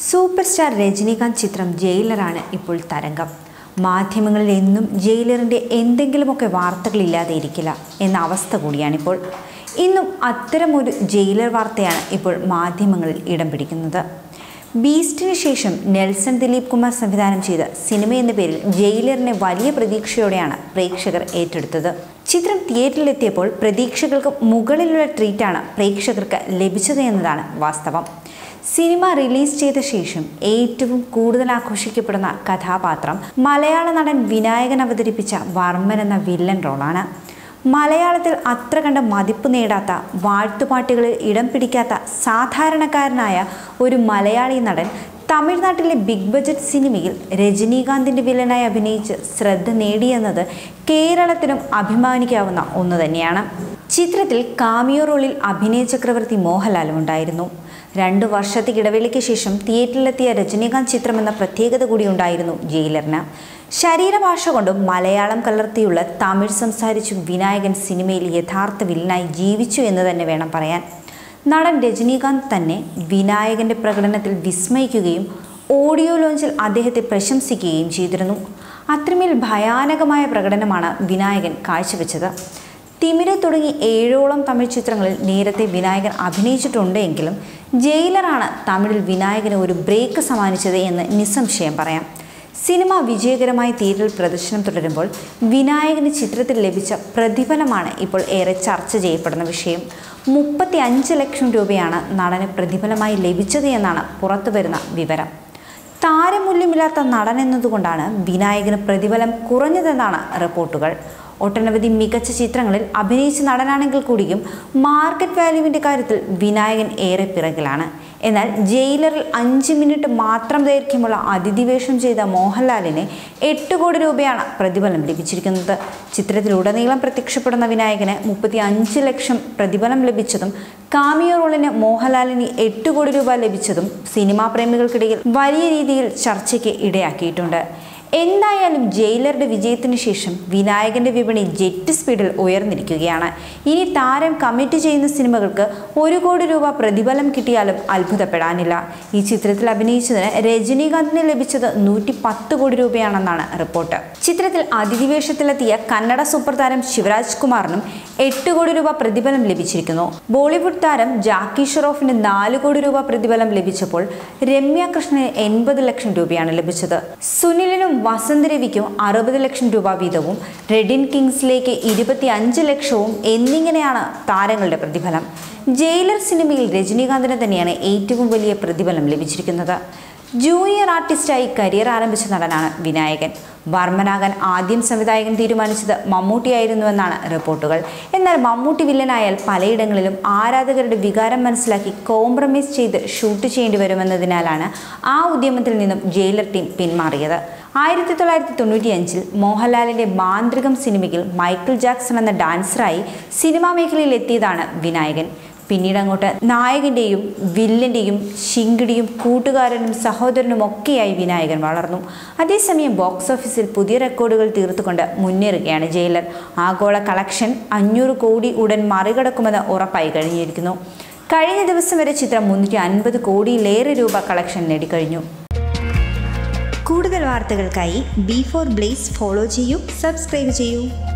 super star Rajinikanth ചിത്രം ജയിലറാണ് ഇപ്പോൾ തരംഗം മാധ്യമങ്ങളിൽ എന്നും ജയിലറിൻ്റെ എന്തെങ്കിലുമൊക്കെ വാർത്തകളില്ലാതെ ഇരിക്കില്ല എന്ന അവസ്ഥ കൂടിയാണിപ്പോൾ ഇന്നും അത്തരമൊരു ജയിലർ വാർത്തയാണ് ഇപ്പോൾ മാധ്യമങ്ങളിൽ ഇടം പിടിക്കുന്നത് ബീസ്റ്റിന് ശേഷം നെൽസൺ ദിലീപ് കുമാർ സംവിധാനം ചെയ്ത സിനിമ എന്ന പേരിൽ ജയിലറിനെ വലിയ പ്രതീക്ഷയോടെയാണ് പ്രേക്ഷകർ ഏറ്റെടുത്തത് ചിത്രം തിയേറ്ററിലെത്തിയപ്പോൾ പ്രതീക്ഷകൾക്ക് മുകളിലുള്ള ട്രീറ്റാണ് പ്രേക്ഷകർക്ക് ലഭിച്ചത് എന്നതാണ് വാസ്തവം സിനിമ റിലീസ് ചെയ്ത ശേഷം ഏറ്റവും കൂടുതൽ ആഘോഷിക്കപ്പെടുന്ന കഥാപാത്രം മലയാള നടൻ വിനായകൻ അവതരിപ്പിച്ച വർമ്മൻ എന്ന വില്ലൻ റോളാണ് മലയാളത്തിൽ അത്ര കണ്ട മതിപ്പ് നേടാത്ത വാഴ്ത്തുപാട്ടുകളിൽ ഇടം പിടിക്കാത്ത സാധാരണക്കാരനായ ഒരു മലയാളി നടൻ തമിഴ്നാട്ടിലെ ബിഗ് ബജറ്റ് സിനിമയിൽ രജനീകാന്തിൻ്റെ വില്ലനായി അഭിനയിച്ച് ശ്രദ്ധ നേടിയെന്നത് കേരളത്തിനും അഭിമാനിക്കാവുന്ന ഒന്ന് തന്നെയാണ് ചിത്രത്തിൽ കാമിയോ റോളിൽ അഭിനയ ചക്രവർത്തി മോഹൻലാലും ഉണ്ടായിരുന്നു രണ്ടു വർഷത്തെ ഇടവേളയ്ക്ക് ശേഷം തിയേറ്ററിലെത്തിയ രജനീകാന്ത് ചിത്രം എന്ന പ്രത്യേകത കൂടി ഉണ്ടായിരുന്നു ജയിലറിന് ശരീരഭാഷ കൊണ്ടും മലയാളം കലർത്തിയുള്ള തമിഴ് സംസാരിച്ചും വിനായകൻ സിനിമയിൽ യഥാർത്ഥ വില്ലനായി ജീവിച്ചു എന്ന് തന്നെ വേണം പറയാൻ നടൻ രജനീകാന്ത് തന്നെ വിനായകന്റെ പ്രകടനത്തിൽ വിസ്മയിക്കുകയും ഓഡിയോ ലോഞ്ചിൽ അദ്ദേഹത്തെ പ്രശംസിക്കുകയും ചെയ്തിരുന്നു അത്രമേൽ ഭയാനകമായ പ്രകടനമാണ് വിനായകൻ കാഴ്ചവെച്ചത് തിമിര തുടങ്ങി ഏഴോളം തമിഴ് ചിത്രങ്ങളിൽ നേരത്തെ വിനായകൻ അഭിനയിച്ചിട്ടുണ്ട് എങ്കിലും ജയിലറാണ് തമിഴിൽ വിനായകന് ഒരു ബ്രേക്ക് സമ്മാനിച്ചത് എന്ന് നിസ്സംശയം പറയാം സിനിമ വിജയകരമായി തിയേറ്ററിൽ പ്രദർശനം തുടരുമ്പോൾ വിനായകന് ചിത്രത്തിൽ ലഭിച്ച പ്രതിഫലമാണ് ഇപ്പോൾ ഏറെ ചർച്ച ചെയ്യപ്പെടുന്ന വിഷയം മുപ്പത്തി അഞ്ച് ലക്ഷം രൂപയാണ് നടന് പ്രതിഫലമായി ലഭിച്ചത് എന്നാണ് പുറത്തുവരുന്ന വിവരം താരമൂല്യമില്ലാത്ത നടൻ എന്നതുകൊണ്ടാണ് വിനായകന് പ്രതിഫലം കുറഞ്ഞതെന്നാണ് റിപ്പോർട്ടുകൾ ഒട്ടനവധി മികച്ച ചിത്രങ്ങളിൽ അഭിനയിച്ച നടനാണെങ്കിൽ കൂടിയും മാർക്കറ്റ് വാല്യൂവിൻ്റെ കാര്യത്തിൽ വിനായകൻ ഏറെ പിറകിലാണ് എന്നാൽ ജയിലറിൽ അഞ്ച് മിനിറ്റ് മാത്രം ദൈർഘ്യമുള്ള അതിഥിവേഷം ചെയ്ത മോഹൻലാലിന് എട്ട് കോടി രൂപയാണ് പ്രതിഫലം ലഭിച്ചിരിക്കുന്നത് ചിത്രത്തിലുടനീളം പ്രത്യക്ഷപ്പെടുന്ന വിനായകന് മുപ്പത്തി അഞ്ച് ലക്ഷം പ്രതിഫലം ലഭിച്ചതും കാമിയോ റോളിന് മോഹൻലാലിന് എട്ട് കോടി രൂപ ലഭിച്ചതും സിനിമാ പ്രേമികൾക്കിടയിൽ വലിയ രീതിയിൽ ചർച്ചയ്ക്ക് ഇടയാക്കിയിട്ടുണ്ട് എന്തായാലും ജയിലറുടെ വിജയത്തിന് ശേഷം വിനായകന്റെ വിപണി ജെറ്റ് സ്പീഡിൽ ഉയർന്നിരിക്കുകയാണ് ഇനി താരം കമ്മിറ്റ് ചെയ്യുന്ന സിനിമകൾക്ക് ഒരു കോടി രൂപ പ്രതിഫലം കിട്ടിയാലും അത്ഭുതപ്പെടാനില്ല ഈ ചിത്രത്തിൽ അഭിനയിച്ചതിന് രജനീകാന്തിന് ലഭിച്ചത് നൂറ്റി പത്ത് കോടി രൂപയാണെന്നാണ് റിപ്പോർട്ട് ചിത്രത്തിൽ അതിഥിവേഷത്തിലെത്തിയ കന്നഡ സൂപ്പർ താരം ശിവരാജ് കുമാറിനും എട്ട് കോടി രൂപ പ്രതിഫലം ലഭിച്ചിരിക്കുന്നു ബോളിവുഡ് താരം ജാക്കി ഷെറോഫിന് നാല് കോടി രൂപ പ്രതിഫലം ലഭിച്ചപ്പോൾ രമ്യ കൃഷ്ണന് എൺപത് ലക്ഷം രൂപയാണ് ലഭിച്ചത് സുനിലിനും വസന്ത് രവിക്കും അറുപത് ലക്ഷം രൂപ വീതവും റെഡിൻ കിങ്സിലേക്ക് ഇരുപത്തി അഞ്ച് ലക്ഷവും എന്നിങ്ങനെയാണ് താരങ്ങളുടെ പ്രതിഫലം ജയിലർ സിനിമയിൽ രജനീകാന്തിന് തന്നെയാണ് ഏറ്റവും വലിയ പ്രതിഫലം ലഭിച്ചിരിക്കുന്നത് ജൂനിയർ ആർട്ടിസ്റ്റായി കരിയർ ആരംഭിച്ച നടനാണ് വിനായകൻ വർമ്മനാകാൻ ആദ്യം സംവിധായകൻ തീരുമാനിച്ചത് മമ്മൂട്ടിയായിരുന്നുവെന്നാണ് റിപ്പോർട്ടുകൾ എന്നാൽ മമ്മൂട്ടി വില്ലനായാൽ പലയിടങ്ങളിലും ആരാധകരുടെ വികാരം മനസ്സിലാക്കി കോംപ്രമൈസ് ചെയ്ത് ഷൂട്ട് ചെയ്യേണ്ടി വരുമെന്നതിനാലാണ് ആ ഉദ്യമത്തിൽ നിന്നും ജയിലർ ടീം പിന്മാറിയത് ആയിരത്തി തൊള്ളായിരത്തി തൊണ്ണൂറ്റി അഞ്ചിൽ മോഹൻലാലിൻ്റെ മാന്ത്രികം സിനിമയിൽ മൈക്കിൾ ജാക്സൺ എന്ന ഡാൻസറായി സിനിമാ മേഖലയിൽ എത്തിയതാണ് വിനായകൻ പിന്നീട് അങ്ങോട്ട് നായകൻ്റെയും വില്ലൻ്റെയും ശിങ്കിടിയും കൂട്ടുകാരനും സഹോദരനും ഒക്കെയായി വിനായകൻ വളർന്നു അതേസമയം ബോക്സ് ഓഫീസിൽ പുതിയ റെക്കോർഡുകൾ തീർത്തുകൊണ്ട് മുന്നേറുകയാണ് ജയിലർ ആഗോള കളക്ഷൻ അഞ്ഞൂറ് കോടി ഉടൻ മറികടക്കുമെന്ന് ഉറപ്പായി കഴിഞ്ഞിരിക്കുന്നു കഴിഞ്ഞ ദിവസം വരെ ചിത്രം മുന്നൂറ്റി അൻപത് കോടിയിലേറെ രൂപ കളക്ഷൻ നേടിക്കഴിഞ്ഞു കൂടുതൽ വാർത്തകൾക്കായി ബി ഫോർ ബ്ലേസ് ഫോളോ ചെയ്യൂ സബ്സ്ക്രൈബ് ചെയ്യൂ